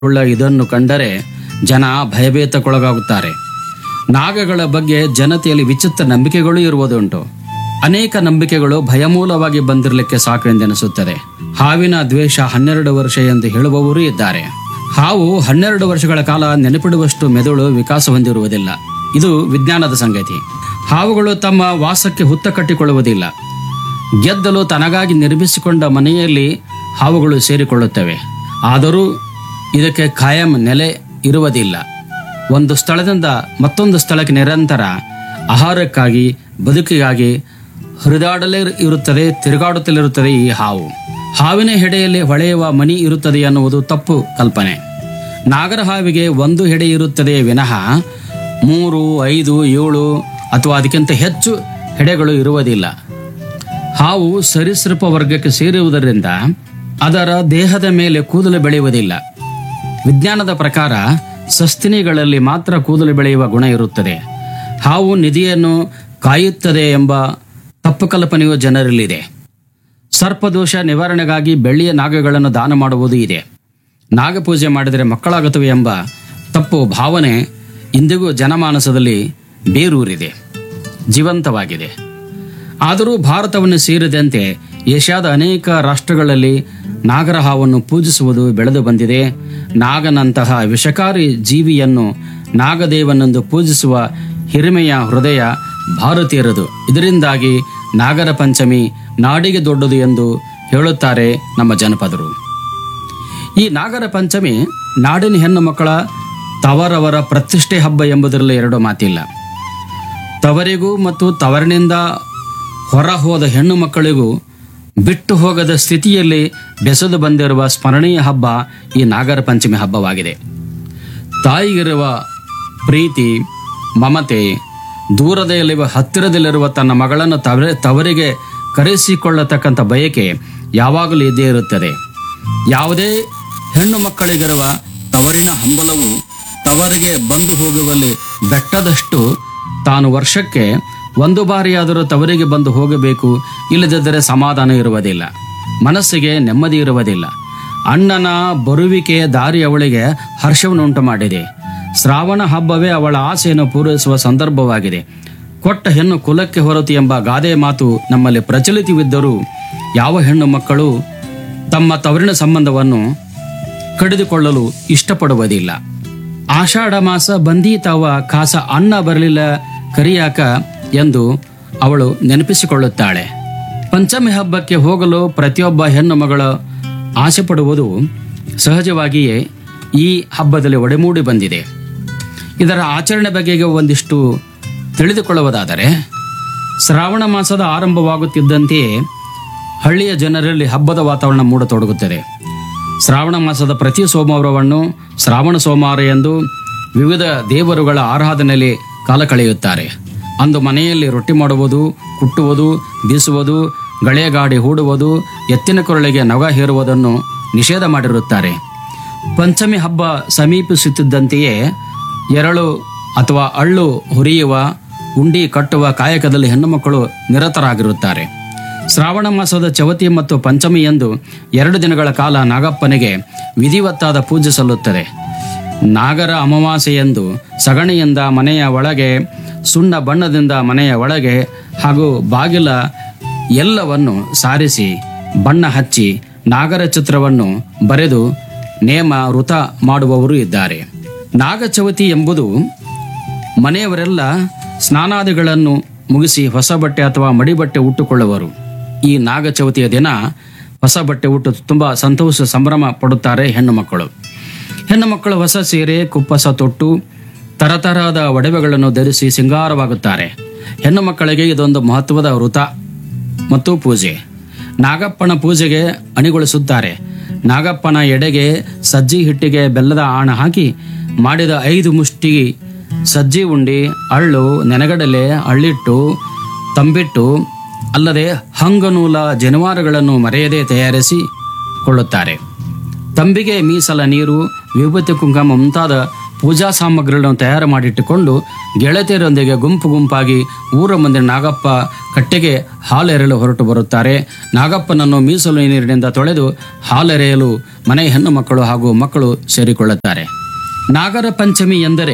ಉಳ್ಳ ಇದನ್ನು ಕಂಡರೆ ಜನ ಭಯಭೀತಕ್ಕೊಳಗಾಗುತ್ತಾರೆ ನಾಗಗಳ ಬಗ್ಗೆ ಜನತೆಯಲ್ಲಿ ವಿಚಿತ್ರ ನಂಬಿಕೆಗಳು ಇರುವುದುಂಟು ಅನೇಕ ನಂಬಿಕೆಗಳು ಭಯಮೂಲವಾಗಿ ಬಂದಿರಲಿಕ್ಕೆ ಸಾಕು ಎಂದೆನಿಸುತ್ತದೆ ಹಾವಿನ ದ್ವೇಷ ಹನ್ನೆರಡು ವರ್ಷ ಎಂದು ಹೇಳುವವರೂ ಇದ್ದಾರೆ ಹಾವು ಹನ್ನೆರಡು ವರ್ಷಗಳ ಕಾಲ ನೆನಪಿಡುವಷ್ಟು ಮೆದುಳು ವಿಕಾಸ ಹೊಂದಿರುವುದಿಲ್ಲ ಇದು ವಿಜ್ಞಾನದ ಸಂಗತಿ ಹಾವುಗಳು ತಮ್ಮ ವಾಸಕ್ಕೆ ಹುತ್ತ ಕಟ್ಟಿಕೊಳ್ಳುವುದಿಲ್ಲ ಗೆದ್ದಲು ತನಗಾಗಿ ನಿರ್ಮಿಸಿಕೊಂಡ ಮನೆಯಲ್ಲಿ ಹಾವುಗಳು ಸೇರಿಕೊಳ್ಳುತ್ತವೆ ಆದರೂ ಇದಕ್ಕೆ ಖಾಯಂ ನೆಲೆ ಇರುವುದಿಲ್ಲ ಒಂದು ಸ್ಥಳದಿಂದ ಮತ್ತೊಂದು ಸ್ಥಳಕ್ಕೆ ನಿರಂತರ ಆಹಾರಕ್ಕಾಗಿ ಬದುಕಿಗಾಗಿ ಹರಿದಾಡಲೇ ಇರುತ್ತದೆ ತಿರುಗಾಡುತ್ತಲಿರುತ್ತದೆ ಈ ಹಾವು ಹಾವಿನ ಹೆಡೆಯಲ್ಲಿ ಹೊಳೆಯುವ ಮನಿ ಇರುತ್ತದೆ ಎನ್ನುವುದು ತಪ್ಪು ಕಲ್ಪನೆ ನಾಗರ ಹಾವಿಗೆ ಒಂದು ಹೆಡೆ ಇರುತ್ತದೆ ವಿನಃ ಮೂರು ಐದು ಏಳು ಅಥವಾ ಅದಕ್ಕಿಂತ ಹೆಚ್ಚು ಹೆಡೆಗಳು ಇರುವುದಿಲ್ಲ ಹಾವು ಸರೀಸೃಪ ವರ್ಗಕ್ಕೆ ಸೇರುವುದರಿಂದ ಅದರ ದೇಹದ ಮೇಲೆ ಕೂದಲು ಬೆಳೆಯುವುದಿಲ್ಲ ವಿಜ್ಞಾನದ ಪ್ರಕಾರ ಸಸ್ತಿನಿಗಳಲ್ಲಿ ಮಾತ್ರ ಕೂದಲು ಬೆಳೆಯುವ ಗುಣ ಇರುತ್ತದೆ ಹಾವು ನಿಧಿಯನ್ನು ಕಾಯುತ್ತದೆ ಎಂಬ ತಪ್ಪು ಕಲ್ಪನೆಯು ಜನರಲ್ಲಿದೆ ಸರ್ಪದೋಷ ನಿವಾರಣೆಗಾಗಿ ಬೆಳ್ಳಿಯ ನಾಗಗಳನ್ನು ದಾನ ಮಾಡುವುದು ಇದೆ ನಾಗಪೂಜೆ ಮಾಡಿದರೆ ಮಕ್ಕಳಾಗುತ್ತವೆ ಎಂಬ ತಪ್ಪು ಭಾವನೆ ಇಂದಿಗೂ ಜನಮಾನಸದಲ್ಲಿ ಬೇರೂರಿದೆ ಜೀವಂತವಾಗಿದೆ ಆದರೂ ಭಾರತವನ್ನು ಸೇರಿದಂತೆ ಏಷ್ಯಾದ ಅನೇಕ ರಾಷ್ಟ್ರಗಳಲ್ಲಿ ನಾಗರ ಹಾವನ್ನು ಪೂಜಿಸುವುದು ಬೆಳೆದು ಬಂದಿದೆ ನಾಗನಂತಹ ವಿಷಕಾರಿ ಜೀವಿಯನ್ನು ನಾಗದೇವನೆಂದು ಪೂಜಿಸುವ ಹಿರಿಮೆಯ ಹೃದಯ ಭಾರತೀಯರದು ಇದರಿಂದಾಗಿ ನಾಗರ ಪಂಚಮಿ ನಾಡಿಗೆ ದೊಡ್ಡದು ಎಂದು ಹೇಳುತ್ತಾರೆ ನಮ್ಮ ಜನಪದರು ಈ ನಾಗರ ಪಂಚಮಿ ನಾಡಿನ ಹೆಣ್ಣು ಮಕ್ಕಳ ತವರವರ ಪ್ರತಿಷ್ಠೆ ಹಬ್ಬ ಎಂಬುದರಲ್ಲಿ ಎರಡು ಮಾತಿಲ್ಲ ತವರಿಗೂ ಮತ್ತು ತವರಿನಿಂದ ಹೊರ ಹೋದ ಹೆಣ್ಣು ಮಕ್ಕಳಿಗೂ ಬಿಟ್ಟು ಹೋಗದ ಸ್ಥಿತಿಯಲ್ಲಿ ಬೆಸೆದು ಬಂದಿರುವ ಸ್ಮರಣೀಯ ಹಬ್ಬ ಈ ನಾಗರ ಪಂಚಮಿ ಹಬ್ಬವಾಗಿದೆ ತಾಯಿಗಿರುವ ಪ್ರೀತಿ ಮಮತೆ ದೂರದಲ್ಲಿರುವ ಹತ್ತಿರದಲ್ಲಿರುವ ತನ್ನ ಮಗಳನ್ನು ತವರ ತವರಿಗೆ ಕರೆಸಿಕೊಳ್ಳತಕ್ಕಂಥ ಬಯಕೆ ಯಾವಾಗಲೂ ಇದ್ದೇ ಇರುತ್ತದೆ ಯಾವುದೇ ಹೆಣ್ಣು ಮಕ್ಕಳಿಗಿರುವ ತವರಿನ ಹಂಬಲವು ತವರಿಗೆ ಬಂದು ಹೋಗುವಲ್ಲಿ ಬೆಟ್ಟದಷ್ಟು ತಾನು ವರ್ಷಕ್ಕೆ ಒಂದು ಬಾರಿಯಾದರೂ ತವರಿಗೆ ಬಂದು ಹೋಗಬೇಕು ಇಲ್ಲದಿದ್ದರೆ ಸಮಾಧಾನ ಇರುವುದಿಲ್ಲ ಮನಸ್ಸಿಗೆ ನೆಮ್ಮದಿ ಇರುವುದಿಲ್ಲ ಅಣ್ಣನ ಬರುವಿಕೆ ದಾರಿ ಅವಳಿಗೆ ಹರ್ಷವನ್ನುಂಟು ಮಾಡಿದೆ ಶ್ರಾವಣ ಹಬ್ಬವೇ ಅವಳ ಆಸೆಯನ್ನು ಪೂರೈಸುವ ಸಂದರ್ಭವಾಗಿದೆ ಕೊಟ್ಟ ಹೆಣ್ಣು ಕುಲಕ್ಕೆ ಹೊರತು ಎಂಬ ಗಾದೆ ಮಾತು ನಮ್ಮಲ್ಲಿ ಪ್ರಚಲಿತವಿದ್ದರೂ ಯಾವ ಹೆಣ್ಣು ಮಕ್ಕಳು ತಮ್ಮ ತವರಿನ ಸಂಬಂಧವನ್ನು ಕಡಿದುಕೊಳ್ಳಲು ಇಷ್ಟಪಡುವುದಿಲ್ಲ ಆಷಾಢ ಮಾಸ ಬಂದೀತವ ಕಾಸ ಅನ್ನ ಬರಲಿಲ್ಲ ಕರಿಯಾಕ ಎಂದು ಅವಳು ನೆನಪಿಸಿಕೊಳ್ಳುತ್ತಾಳೆ ಪಂಚಮಿ ಹಬ್ಬಕ್ಕೆ ಹೋಗಲು ಪ್ರತಿಯೊಬ್ಬ ಹೆಣ್ಣು ಮಗಳು ಆಸೆ ಪಡುವುದು ಸಹಜವಾಗಿಯೇ ಈ ಹಬ್ಬದಲ್ಲಿ ಒಡೆಮೂಡಿ ಬಂದಿದೆ ಇದರ ಆಚರಣೆ ಬಗೆಗೆ ಒಂದಿಷ್ಟು ತಿಳಿದುಕೊಳ್ಳುವುದಾದರೆ ಶ್ರಾವಣ ಮಾಸದ ಆರಂಭವಾಗುತ್ತಿದ್ದಂತೆಯೇ ಹಳ್ಳಿಯ ಜನರಲ್ಲಿ ಹಬ್ಬದ ವಾತಾವರಣ ಮೂಡತೊಡಗುತ್ತದೆ ಶ್ರಾವಣ ಮಾಸದ ಪ್ರತಿ ಸೋಮವಾರವನ್ನು ಶ್ರಾವಣ ಸೋಮವಾರ ಎಂದು ವಿವಿಧ ದೇವರುಗಳ ಆರಾಧನೆಯಲ್ಲಿ ಕಾಲ ಕಳೆಯುತ್ತಾರೆ ಅಂದು ಮನೆಯಲ್ಲಿ ರೊಟ್ಟಿ ಮಾಡುವುದು ಕುಟ್ಟುವುದು ಬೀಸುವುದು ಗಳೆಗಾಡಿ ಹೂಡುವುದು ಎತ್ತಿನ ಕೊರಳಿಗೆ ನಗ ಹೇರುವುದನ್ನು ನಿಷೇಧ ಮಾಡಿರುತ್ತಾರೆ ಪಂಚಮಿ ಹಬ್ಬ ಸಮೀಪಿಸುತ್ತಿದ್ದಂತೆಯೇ ಎರಳು ಅಥವಾ ಅಳ್ಳು ಹುರಿಯುವ ಉಂಡಿ ಕಟ್ಟುವ ಕಾಯಕದಲ್ಲಿ ಹೆಣ್ಣುಮಕ್ಕಳು ನಿರತರಾಗಿರುತ್ತಾರೆ ಶ್ರಾವಣ ಮಾಸದ ಚವತಿ ಮತ್ತು ಪಂಚಮಿ ಎಂದು ಎರಡು ದಿನಗಳ ಕಾಲ ನಾಗಪ್ಪನಿಗೆ ವಿಧಿವತ್ತಾದ ಪೂಜೆ ಸಲ್ಲುತ್ತದೆ ನಾಗರ ಅಮಾವಾಸ್ಯೆಯಂದು ಸಗಣಿಯಿಂದ ಮನೆಯ ಒಳಗೆ ಸುಣ್ಣ ಬಣ್ಣದಿಂದ ಮನೆಯ ಒಳಗೆ ಹಾಗೂ ಬಾಗಿಲ ಎಲ್ಲವನ್ನು ಸಾರಿಸಿ ಬಣ್ಣ ಹಚ್ಚಿ ನಾಗರ ಚಿತ್ರವನ್ನು ಬರೆದು ನೇಮ ವೃತ ಮಾಡುವವರು ಇದ್ದಾರೆ ನಾಗಚವತಿ ಎಂಬುದು ಮನೆಯವರೆಲ್ಲ ಸ್ನಾನಾದಿಗಳನ್ನು ಮುಗಿಸಿ ಹೊಸ ಬಟ್ಟೆ ಅಥವಾ ಮಡಿ ಬಟ್ಟೆ ಉಟ್ಟುಕೊಳ್ಳುವರು ಈ ನಾಗಚವತಿಯ ದಿನ ಹೊಸ ಬಟ್ಟೆ ಉಟ್ಟು ತುಂಬ ಸಂತೋಷ ಸಂಭ್ರಮ ಪಡುತ್ತಾರೆ ಹೆಣ್ಣು ಮಕ್ಕಳು ಹೆಣ್ಣು ಮಕ್ಕಳು ಹೊಸ ಸೀರೆ ಕುಪ್ಪಸ ತೊಟ್ಟು ತರತರಹದ ಒಡವೆಗಳನ್ನು ಧರಿಸಿ ಸಿಂಗಾರವಾಗುತ್ತಾರೆ ಹೆಣ್ಣು ಮಕ್ಕಳಿಗೆ ಇದೊಂದು ಮಹತ್ವದ ವೃತ ಮತ್ತು ಪೂಜೆ ನಾಗಪ್ಪನ ಪೂಜೆಗೆ ಅಣಿಗೊಳಿಸುತ್ತಾರೆ ನಾಗಪ್ಪನ ಎಡೆಗೆ ಸಜ್ಜಿ ಹಿಟ್ಟಿಗೆ ಬೆಲ್ಲದ ಆಣ ಹಾಕಿ ಮಾಡಿದ ಐದು ಮುಷ್ಟಿ ಸಜ್ಜಿ ಉಂಡಿ ಅಳ್ಳು ನೆನಗಡಲೆ ಅಳ್ಳಿಟ್ಟು ತಂಬಿಟ್ಟು ಅಲ್ಲದೆ ಹಂಗನೂಲ ಜನಿವಾರಗಳನ್ನು ಮರೆಯದೆ ತಯಾರಿಸಿ ಕೊಳ್ಳುತ್ತಾರೆ ತಂಬಿಗೆ ಮೀಸಲ ನೀರು ವಿಭೂತಿ ಕುಂಕುಮ ಮುಂತಾದ ಪೂಜಾ ಸಾಮಗ್ರಿಗಳನ್ನು ತಯಾರು ಮಾಡಿಟ್ಟುಕೊಂಡು ಗೆಳತಿಯರೊಂದಿಗೆ ಗುಂಪು ಗುಂಪಾಗಿ ಊರ ಮುಂದೆ ನಾಗಪ್ಪ ಕಟ್ಟೆಗೆ ಹಾಲೆರೆಯಲು ಹೊರಟು ಬರುತ್ತಾರೆ ನಾಗಪ್ಪನನ್ನು ಮೀಸಲು ನೀರಿನಿಂದ ತೊಳೆದು ಹಾಲೆರೆಯಲು ಮನೆ ಹೆಣ್ಣು ಮಕ್ಕಳು ಹಾಗೂ ಮಕ್ಕಳು ಸೇರಿಕೊಳ್ಳುತ್ತಾರೆ ನಾಗರ ಪಂಚಮಿ ಎಂದರೆ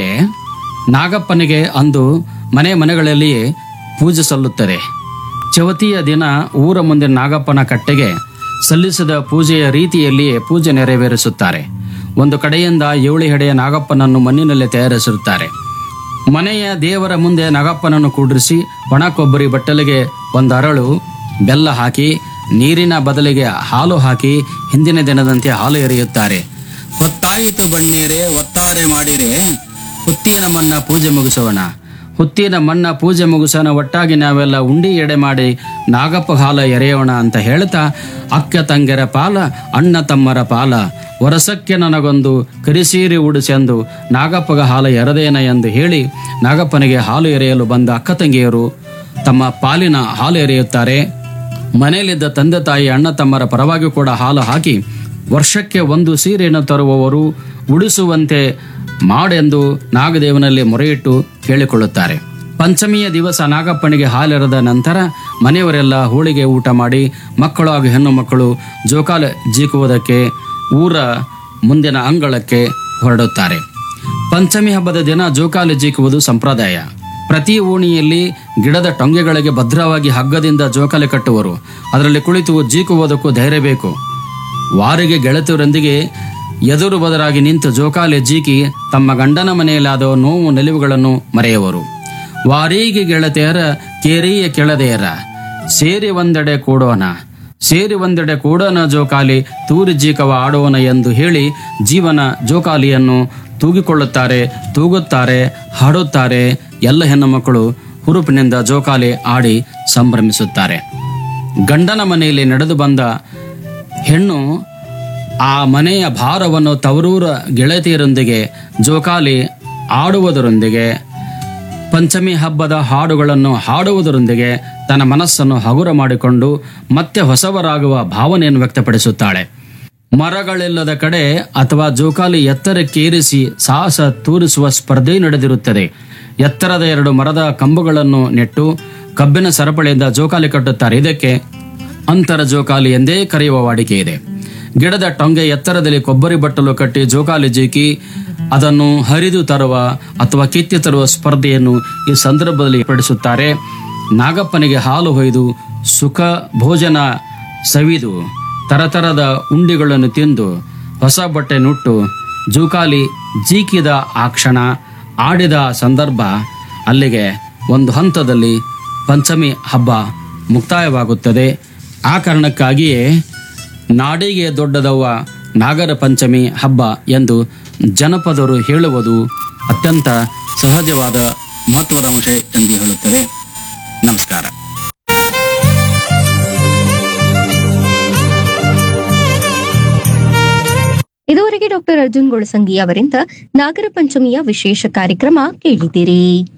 ನಾಗಪ್ಪನಿಗೆ ಅಂದು ಮನೆ ಮನೆಗಳಲ್ಲಿಯೇ ಪೂಜೆ ಸಲ್ಲುತ್ತದೆ ಚವತಿಯ ದಿನ ಊರ ಮುಂದೆ ನಾಗಪ್ಪನ ಕಟ್ಟೆಗೆ ಸಲ್ಲಿಸಿದ ಪೂಜೆಯ ರೀತಿಯಲ್ಲಿಯೇ ಪೂಜೆ ನೆರವೇರಿಸುತ್ತಾರೆ ಒಂದು ಕಡೆಯಿಂದ ಏಳು ಹೆಡೆಯ ನಾಗಪ್ಪನನ್ನು ಮಣ್ಣಿನಲ್ಲೇ ತಯಾರಿಸಿರುತ್ತಾರೆ ಮನೆಯ ದೇವರ ಮುಂದೆ ನಾಗಪ್ಪನನ್ನು ಕೂಡಿಸಿ ಒಣ ಕೊಬ್ಬರಿ ಬಟ್ಟಲಿಗೆ ಒಂದು ಅರಳು ಬೆಲ್ಲ ಹಾಕಿ ನೀರಿನ ಬದಲಿಗೆ ಹಾಲು ಹಾಕಿ ಹಿಂದಿನ ದಿನದಂತೆ ಹಾಲು ಎರೆಯುತ್ತಾರೆ ಹೊತ್ತಾಯಿತು ಬಣ್ಣೀರೆ ಒತ್ತಾರೆ ಮಾಡಿರೆ ಹುತ್ತಿನ ಮನ್ನ ಪೂಜೆ ಮುಗಿಸೋಣ ಹುತ್ತಿನ ಮಣ್ಣ ಪೂಜೆ ಮುಗಿಸೋಣ ಒಟ್ಟಾಗಿ ನಾವೆಲ್ಲ ಉಂಡಿ ಎಡೆ ಮಾಡಿ ನಾಗಪ್ಪ ಹಾಲ ಎರೆಯೋಣ ಅಂತ ಹೇಳ್ತಾ ಅಕ್ಕ ತಂಗೆರ ಪಾಲ ಅಣ್ಣ ತಮ್ಮರ ಪಾಲ ವರಸಕ್ಕೆ ನನಗೊಂದು ಕರಿಸೀರೆ ಉಡಿಸೆಂದು ನಾಗಪ್ಪಗ ಹಾಲು ಎರದೇನ ಎಂದು ಹೇಳಿ ನಾಗಪ್ಪನಿಗೆ ಹಾಲು ಎರೆಯಲು ಬಂದ ಅಕ್ಕ ತಂಗಿಯರು ತಮ್ಮ ಪಾಲಿನ ಹಾಲು ಎರೆಯುತ್ತಾರೆ ಮನೆಯಲ್ಲಿದ್ದ ತಂದೆ ತಾಯಿ ಅಣ್ಣ ತಮ್ಮರ ಪರವಾಗಿ ಕೂಡ ಹಾಲು ಹಾಕಿ ವರ್ಷಕ್ಕೆ ಒಂದು ಸೀರೆಯನ್ನು ತರುವವರು ಉಡಿಸುವಂತೆ ಮಾಡೆಂದು ನಾಗದೇವನಲ್ಲಿ ಮೊರೆಯಿಟ್ಟು ಕೇಳಿಕೊಳ್ಳುತ್ತಾರೆ ಪಂಚಮಿಯ ದಿವಸ ನಾಗಪ್ಪನಿಗೆ ಹಾಲೆರೆದ ನಂತರ ಮನೆಯವರೆಲ್ಲ ಹೋಳಿಗೆ ಊಟ ಮಾಡಿ ಮಕ್ಕಳು ಹಾಗೂ ಹೆಣ್ಣು ಮಕ್ಕಳು ಜೋಕಾಲ ಜೀಕುವುದಕ್ಕೆ ಊರ ಮುಂದಿನ ಅಂಗಳಕ್ಕೆ ಹೊರಡುತ್ತಾರೆ ಪಂಚಮಿ ಹಬ್ಬದ ದಿನ ಜೋಕಾಲಿ ಜೀಕುವುದು ಸಂಪ್ರದಾಯ ಪ್ರತಿ ಓಣಿಯಲ್ಲಿ ಗಿಡದ ಟೊಂಗೆಗಳಿಗೆ ಭದ್ರವಾಗಿ ಹಗ್ಗದಿಂದ ಜೋಕಾಲಿ ಕಟ್ಟುವರು ಅದರಲ್ಲಿ ಕುಳಿತು ಜೀಕುವುದಕ್ಕೂ ಧೈರ್ಯ ಬೇಕು ವಾರಿಗೆ ಗೆಳತಿಯರೊಂದಿಗೆ ಎದುರು ಬದರಾಗಿ ನಿಂತು ಜೋಕಾಲಿ ಜೀಕಿ ತಮ್ಮ ಗಂಡನ ಮನೆಯಲ್ಲಾದ ನೋವು ನಿಲುವುಗಳನ್ನು ಮರೆಯುವರು ವಾರಿಗೆ ಗೆಳತಿಯರ ಕೇರಿಯ ಕೆಳದೆಯರ ಸೇರಿ ಒಂದೆಡೆ ಕೂಡೋಣ ಸೇರಿ ಒಂದೆಡೆ ಕೂಡೋಣ ಜೋಕಾಲಿ ತೂರಿ ಜೀಕವ ಆಡೋಣ ಎಂದು ಹೇಳಿ ಜೀವನ ಜೋಕಾಲಿಯನ್ನು ತೂಗಿಕೊಳ್ಳುತ್ತಾರೆ ತೂಗುತ್ತಾರೆ ಹಾಡುತ್ತಾರೆ ಎಲ್ಲ ಹೆಣ್ಣು ಮಕ್ಕಳು ಹುರುಪಿನಿಂದ ಜೋಕಾಲಿ ಆಡಿ ಸಂಭ್ರಮಿಸುತ್ತಾರೆ ಗಂಡನ ಮನೆಯಲ್ಲಿ ನಡೆದು ಬಂದ ಹೆಣ್ಣು ಆ ಮನೆಯ ಭಾರವನ್ನು ತವರೂರ ಗೆಳತಿಯರೊಂದಿಗೆ ಜೋಕಾಲಿ ಆಡುವುದರೊಂದಿಗೆ ಪಂಚಮಿ ಹಬ್ಬದ ಹಾಡುಗಳನ್ನು ಹಾಡುವುದರೊಂದಿಗೆ ತನ್ನ ಮನಸ್ಸನ್ನು ಹಗುರ ಮಾಡಿಕೊಂಡು ಮತ್ತೆ ಹೊಸವರಾಗುವ ಭಾವನೆಯನ್ನು ವ್ಯಕ್ತಪಡಿಸುತ್ತಾಳೆ ಮರಗಳಿಲ್ಲದ ಕಡೆ ಅಥವಾ ಜೋಕಾಲಿ ಎತ್ತರಕ್ಕೇರಿಸಿ ಸಾಹಸ ತೋರಿಸುವ ಸ್ಪರ್ಧೆ ನಡೆದಿರುತ್ತದೆ ಎತ್ತರದ ಎರಡು ಮರದ ಕಂಬಗಳನ್ನು ನೆಟ್ಟು ಕಬ್ಬಿನ ಸರಪಳಿಯಿಂದ ಜೋಕಾಲಿ ಕಟ್ಟುತ್ತಾರೆ ಇದಕ್ಕೆ ಅಂತರ ಜೋಕಾಲಿ ಎಂದೇ ಕರೆಯುವ ವಾಡಿಕೆ ಇದೆ ಗಿಡದ ಟೊಂಗೆ ಎತ್ತರದಲ್ಲಿ ಕೊಬ್ಬರಿ ಬಟ್ಟಲು ಕಟ್ಟಿ ಜೋಕಾಲಿ ಜೀಕಿ ಅದನ್ನು ಹರಿದು ತರುವ ಅಥವಾ ಕಿತ್ತಿ ತರುವ ಸ್ಪರ್ಧೆಯನ್ನು ಈ ಸಂದರ್ಭದಲ್ಲಿ ಪಡಿಸುತ್ತಾರೆ ನಾಗಪ್ಪನಿಗೆ ಹಾಲು ಹೊಯ್ದು ಸುಖ ಭೋಜನ ಸವಿದು ತರತರದ ಉಂಡಿಗಳನ್ನು ತಿಂದು ಹೊಸ ಬಟ್ಟೆ ನುಟ್ಟು ಜೋಕಾಲಿ ಜೀಕಿದ ಆ ಕ್ಷಣ ಆಡಿದ ಸಂದರ್ಭ ಅಲ್ಲಿಗೆ ಒಂದು ಹಂತದಲ್ಲಿ ಪಂಚಮಿ ಹಬ್ಬ ಮುಕ್ತಾಯವಾಗುತ್ತದೆ ಆ ಕಾರಣಕ್ಕಾಗಿಯೇ ನಾಡಿಗೆ ದೊಡ್ಡದವ್ವ ನಾಗರ ಪಂಚಮಿ ಹಬ್ಬ ಎಂದು ಜನಪದರು ಹೇಳುವುದು ಅತ್ಯಂತ ಸಹಜವಾದ ಮಹತ್ವದ ಅಂಶ ಎಂದು ಹೇಳುತ್ತದೆ ನಮಸ್ಕಾರ ಇದುವರೆಗೆ ಡಾಕ್ಟರ್ ಅರ್ಜುನ್ ಗೊಳಸಂಗಿ ಅವರಿಂದ ನಾಗರ ಪಂಚಮಿಯ ವಿಶೇಷ ಕಾರ್ಯಕ್ರಮ ಕೇಳಿದಿರಿ